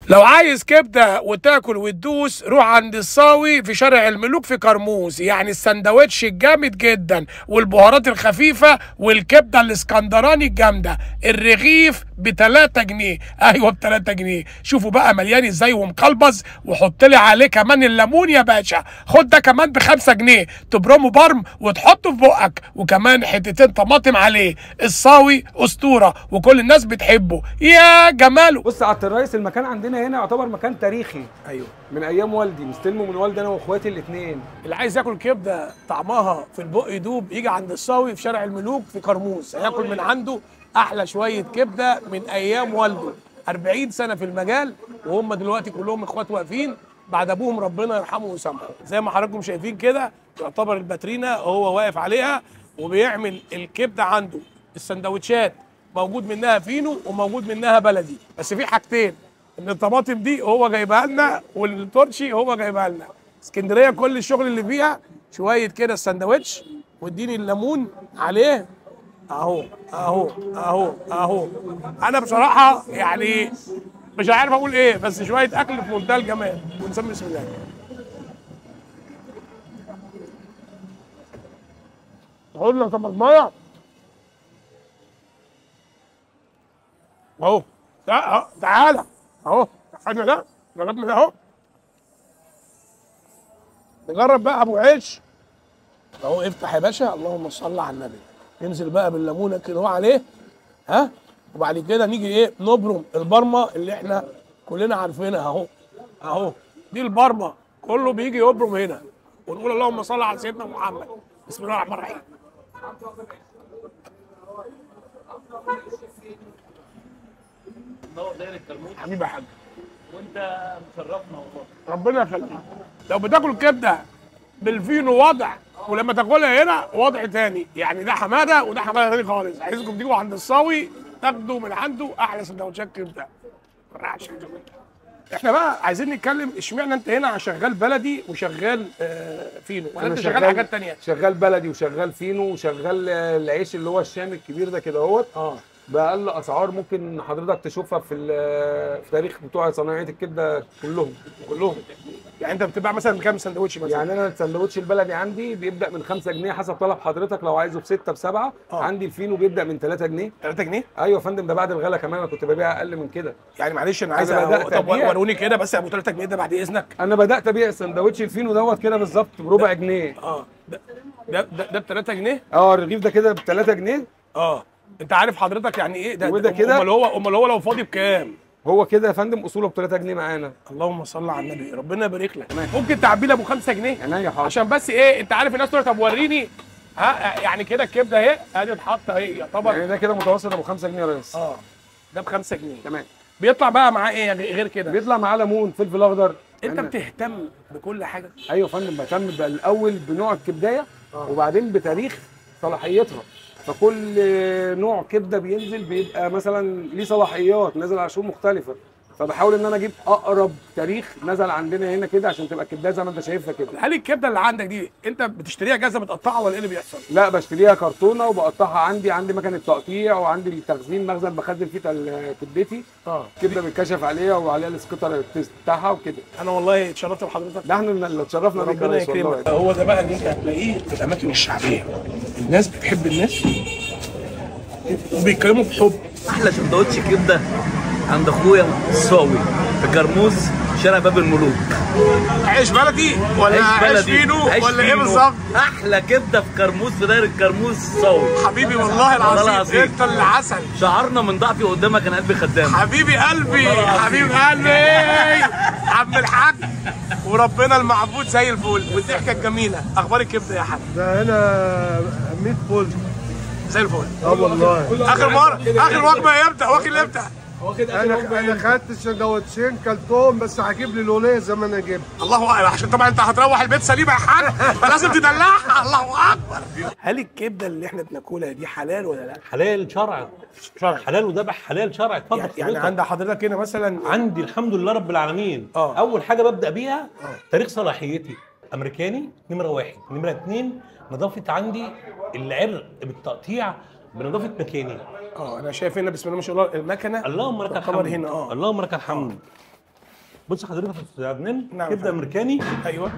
لو عايز كبده وتاكل وتدوس روح عند الصاوي في شارع الملوك في كرموز يعني السندوتش الجامد جدا والبهارات الخفيفه والكبده الاسكندراني الجامده الرغيف ب 3 جنيه ايوه ب 3 جنيه شوفوا بقى مليان ازاي ومقلبز وحط لي عليه كمان الليمون يا باشا خد ده كمان ب 5 جنيه تبرمه برم وتحطه في بقك وكمان حتتين طماطم عليه الصاوي اسطوره وكل الناس بتحبه يا جماله بص عبد الرئيس المكان عندنا هنا يعتبر مكان تاريخي ايوه من ايام والدي مستلمه من والدي انا واخواتي الاثنين اللي عايز ياكل كبده طعمها في البق يدوب يجي عند الصاوي في شارع الملوك في كرموز هياكل من عنده احلى شويه كبده من ايام والده 40 سنه في المجال وهم دلوقتي كلهم اخوات واقفين بعد ابوهم ربنا يرحمه ويسامحه زي ما حضراتكم شايفين كده يعتبر الباترينا هو واقف عليها وبيعمل الكبده عنده السندوتشات موجود منها فينو وموجود منها بلدي بس في حاجتين ان الطماطم دي هو جايبها لنا والترشي هو جايبها لنا اسكندريه كل الشغل اللي فيها شويه كده السندوتش واديني الليمون عليه اهو اهو اهو اهو انا بصراحه يعني مش عارف اقول ايه بس شويه اكل في منتهى الجمال ونسمي بسم الله قلنا طماطمايه اهو لا أهو، تعالى اهو خدنا ده جربنا ده اهو نجرب بقى ابو عيش اهو افتح يا باشا اللهم صل على النبي ننزل بقى بالليمونه كده اهو عليه ها وبعد كده نيجي ايه نبرم البرمه اللي احنا كلنا عارفينها اهو اهو دي البرمه كله بيجي يبرم هنا ونقول اللهم صل على سيدنا محمد بسم الله الرحمن الرحيم نور داير الكرموز حبيبي يا حاج وانت مشرفنا والله ربنا يخليك لو بتاكل كبده بالفينو وضع ولما تاكلها هنا وضع تاني يعني ده حماده وده حماده تاني خالص عايزكم تيجوا عند الصاوي تاخدوا من عنده احلى سندوتشات كبده رعش احنا بقى عايزين نتكلم اشمعنى انت هنا شغال بلدي وشغال آه فينو ولا أنا انت شغال حاجات تانية شغال بلدي وشغال فينو وشغال آه، العيش اللي هو الشام الكبير ده كده اهوت اه باقل اسعار ممكن حضرتك تشوفها في ال- في تاريخ بتوع صناعيه الكبده كلهم كلهم يعني انت بتباع مثلا كام سندوتش مثلا يعني انا السندوتش البلدي عندي بيبدا من 5 جنيه حسب طلب حضرتك لو عايزه بستة بسبعة آه. عندي الفينو بيبدا من 3 جنيه 3 جنيه ايوه يا فندم ده بعد الغلا كمان انا كنت ببيع اقل من كده يعني معلش انا عايز أنا أ- بدأت طب أبيع. وروني كده بس يا ابو 3 جنيه ده بعد اذنك انا بدات ابيع السندوتش الفينو دوت كده بالظبط بربع جنيه اه ده ده ده, ده ب 3 جنيه اه الرغيف ده كده ب 3 جنيه اه انت عارف حضرتك يعني ايه ده وده ده- كده؟ امال هو امال هو لو فاضي بكام هو كده يا فندم اصوله ب 3 جنيه معانا اللهم صل على النبي ربنا يبارك لك ممكن تعبي لي ابو 5 جنيه عينيا حاضر عشان بس ايه انت عارف الناس تقول طب وريني ها يعني كده الكبده اهي ادي اتحط اهي يعتبر يعني ده كده متوسط ابو 5 جنيه يا ريس اه ده ب 5 جنيه تمام بيطلع بقى معاه ايه غير كده بيطلع معاه ليمون فلفل اخضر انت أنا- بتهتم بكل حاجه ايوه يا فندم بهتم بالاول بنوع الكبدايه وبعدين بتاريخ صلاحيتها فكل نوع كبده بينزل بيبقى مثلا ليه صلاحيات نازل على شهور مختلفه فبحاول ان انا اجيب اقرب تاريخ نزل عندنا هنا كده عشان تبقى الكبدايه زي ما انت شايفها كده هل الكبده اللي عندك دي انت بتشتريها جاهزه متقطعه ولا ايه اللي بيحصل لا بشتريها كرتونه وبقطعها عندي عندي مكنه تقطيع وعندي التخزين مخزن بخزن فيه تل- كبدتي اه كبده بيتكشف عليها وعليها السكتر التيست بتاعها وكده انا والله اتشرفت بحضرتك ده احنا اللي اتشرفنا بيك يا ربنا ريس والله يكرمك هو ده بقى اللي انت هتلاقيه في الاماكن الشعبيه الناس بتحب الناس وبيتكلموا بحب احلى سندوتش كبده عند اخويا الصاوي في كرموز شارع باب الملوك عيش بلدي ولا عيش, فينو عيش ولا ايه فينو. بالظبط احلى كبده في كرموز في دايره كرموز صاوي حبيبي والله العظيم, العظيم. انت اللي عسل شعرنا من ضعفي قدامك انا قلبي خدام حبيبي قلبي والله العظيم. حبيب قلبي عم الحاج وربنا المعبود زي الفل والضحكه الجميله اخبار الكبده يا حاج ده هنا 100 فول زي الفل اه والله اخر مره اخر وجبه امتى واكل امتى انا انا خدت سندوتشين كلتهم بس هجيب لي لونيه زي ما انا جبت الله اكبر عشان طبعا انت هتروح البيت سليمه يا حاج فلازم تدلعها الله اكبر هل الكبده اللي احنا بناكلها دي حلال ولا لا؟ حلال شرع شرع حلال وذبح حلال شرع اتفضل يعني, يعني حضرتك. عند حضرتك هنا مثلا عندي الحمد لله رب العالمين آه. اول حاجه ببدا بيها تاريخ صلاحيتي امريكاني نمره واحد نمره اتنين نظافه عندي العرق بالتقطيع بنظافه مكاني اه انا شايف هنا بسم الله ما شاء الله المكنه اللهم لك تعتبر الحمد هنا اه اللهم لك الحمد بص حضرتك يا استاذ عدنان نعم. كبده امريكاني ايوه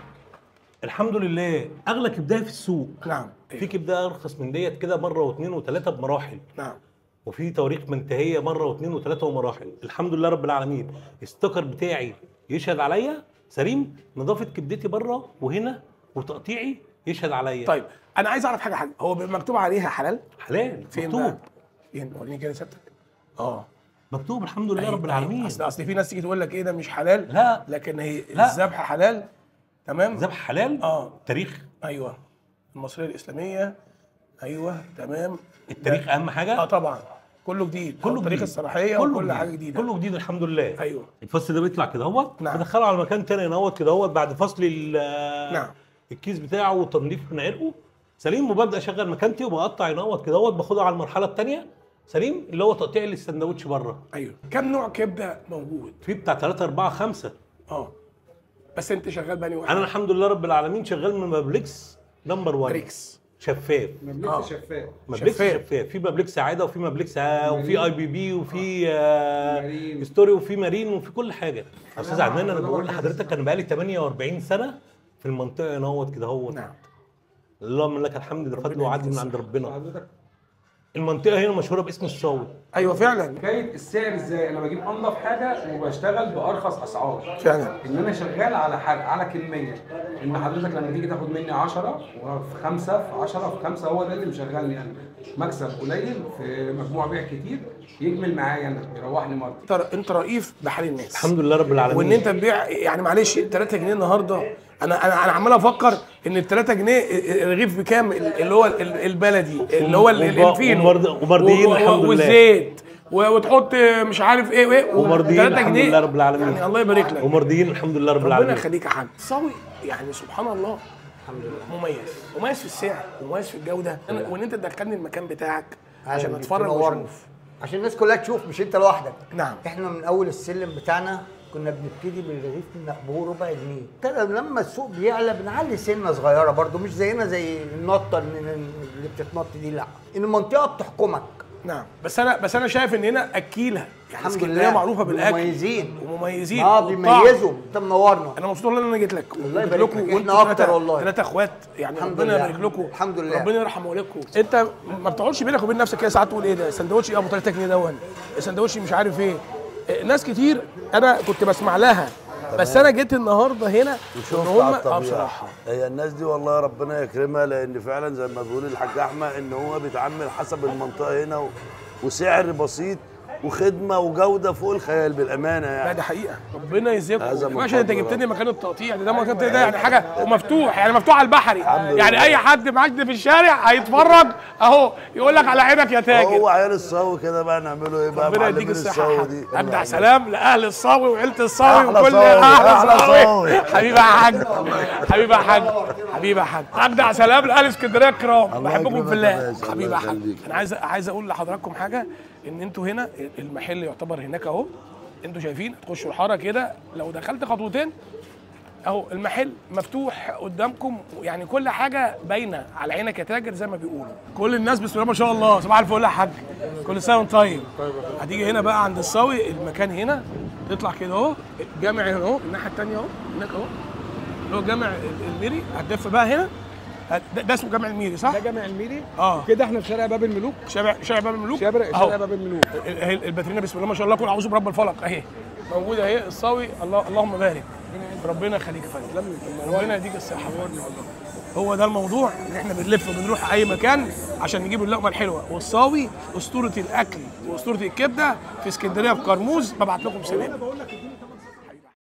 الحمد لله اغلى كبدايه في السوق نعم في كبده ارخص من ديت كده مره واثنين وثلاثه بمراحل نعم وفي تواريخ منتهيه مره واثنين وثلاثه ومراحل الحمد لله رب العالمين الستيكر بتاعي يشهد عليا سليم نظافه كبدتي بره وهنا وتقطيعي يشهد عليا طيب انا عايز اعرف حاجه حاجه هو بيبقى مكتوب عليها حلال حلال فين مكتوب بقى؟ فين وريني كده سيادتك اه مكتوب الحمد لله رب العالمين اصل اصل في ناس تيجي تقول لك ايه ده مش حلال لا. لكن هي لا. الذبح حلال تمام ذبح حلال اه تاريخ ايوه المصريه الاسلاميه ايوه تمام التاريخ اهم اه حاجه طبعا كله جديد كله كله تاريخ جديد. الصلاحيه كله وكل جديد. حاجه جديده كله جديد الحمد لله ايوه الفصل ده بيطلع كده اهوت نعم. بدخله على مكان تاني اهوت كده اهوت بعد فصل ال- نعم. الكيس بتاعه وتنظيف من عرقه سليم وببدا اشغل مكانتي وبقطع ينوت كده اهوت باخدها على المرحله الثانيه سليم اللي هو تقطيع السندوتش بره ايوه كم نوع كبده موجود في بتاع 3 4 5 اه بس انت شغال بني واحد انا الحمد لله رب العالمين شغال من مابليكس نمبر 1 بريكس شفاف مبلغ شفاف مابليكس شفاف. شفاف, في مابليكس عاده وفي مابليكس آه وفي اي بي بي وفي آه مارين. ستوري وفي مارين وفي كل حاجه استاذ عدنان انا بقول لحضرتك انا بقالي 48 سنه في المنطقه نوت كده اهوت نعم اللهم لك الحمد ده فضل وعدل من عند ربنا حضرتك المنطقه هنا مشهوره باسم الصاوي ايوه فعلا حكايه السعر ازاي انا بجيب انضف حاجه وبشتغل بارخص اسعار فعلا ان انا شغال على حاجه على كميه ان حضرتك لما تيجي تاخد مني 10 وفي 5 في 10 في 5 هو ده اللي مشغلني انا مكسب قليل في مجموع بيع كتير يجمل معايا انا يروحني مرتب انت انت رئيف بحال الناس الحمد لله رب العالمين وان انت تبيع يعني معلش 3 جنيه النهارده انا انا انا عمال افكر ان ال 3 جنيه الرغيف بكام اللي هو ال- البلدي اللي هو ال- ال- وب- الفينو ومرض- ومرضيين و- و- الحمد لله. والزيت و- وتحط مش عارف ايه وايه ومرضيين 3 الحمد جنيه لله رب العالمين يعني الله يبارك لك ومرضيين الحمد لله رب ربنا العالمين يخليك يا حاج صاوي يعني سبحان الله الحمد لله مميز مميز في السعر ومميز في الجوده وان انت تدخلني المكان بتاعك عشان أهلاً بيك، اتفرج تنورنا. واشوف عشان الناس كلها تشوف مش انت لوحدك نعم. احنا من اول السلم بتاعنا كنا بنبتدي بالرغيف المقبول ربع جنيه كده لما السوق بيعلى بنعلي سنه صغيره برضو مش زينا زي النطه اللي اللي بتتنط دي لا ان المنطقه بتحكمك نعم بس انا بس انا شايف ان هنا اكيله يعني الحمد اسكندريه لله. معروفه بالاكل مميزين. ومميزين اه والطعم. بيميزوا انت منورنا انا مبسوط والله ان انا جيت لك الله وجيت يبارك لكم لك. وانتوا إحنا أكتر تلاتة- والله. ثلاثة اخوات يعني الحمد ربنا لله. يبارك لكم الحمد لله. ربنا يرحم والدكم انت ما بتقعدش بينك وبين نفسك كده ساعات تقول ايه ده سندوتش ايه ابو 3 جنيه دون سندوتش مش عارف ايه إيه، ناس كتير انا كنت بسمع لها بس انا جيت النهارده هنا ان وشفت هم على اه الطبيعة بصراحه هي الناس دي والله ربنا يكرمها لان فعلا زي ما بيقول الحاج احمد ان هو بيتعامل حسب المنطقه هنا و... وسعر بسيط وخدمه وجوده فوق الخيال بالامانه لا يعني ده حقيقه ربنا يجزيكم هذا يا من باشا انت فضل جبتني مكان التقطيع ده, ده مكان التقطيع ده يعني حاجه ومفتوح يعني مفتوح على البحري يعني اي حد معدي في الشارع هيتفرج اهو يقول لك على عينك يا تاجر هو عيال الصاوي كده بقى نعمله ايه بقى ربنا يديك معلمين الصحة الصاوي يا دي حاج. أبدع سلام لأهل الصاوي وعيلة الصاوي أحلى وكل صاوي، أهل أحلى الصاوي صاوي. حبيبي يا حاج حبيبي يا حاج حبيبي يا حاج أبدع سلام لأهل اسكندرية الكرام الله بحبكم يكرمك في يا الله باشا، حبيبي الله يا حاج يخليك. أنا عايز عايز أقول لحضراتكم حاجة إن أنتوا هنا المحل يعتبر هناك أهو أنتوا شايفين تخشوا الحارة كده لو دخلت خطوتين اهو المحل مفتوح قدامكم يعني كل حاجه باينه على عينك يا تاجر زي ما بيقولوا كل الناس بسم الله ما شاء الله صباح الفل يا حاج كل سنه وانت طيب هتيجي هنا بقى عند الصاوي المكان هنا تطلع كده اهو الجامع هنا اهو الناحيه الثانيه اهو هناك اهو اللي هو جامع ال- الميري هتلف بقى هنا هت- ده, ده اسمه جامع الميري صح؟ ده جامع الميري اه كده احنا في شارع باب الملوك شارع شارع باب الملوك شارع أهو. شارع باب الملوك ال- ال- الباترينا بسم الله ما شاء الله كل اعوذ برب الفلق اهي موجوده اهي الصاوي الله اللهم بارك ربنا يخليك يا فندم ربنا يديك الصحه هو ده الموضوع ان احنا بنلف وبنروح اي مكان عشان نجيب اللقمه الحلوه والصاوي اسطوره الاكل واسطوره الكبده في اسكندريه في كرموز ببعت لكم سلام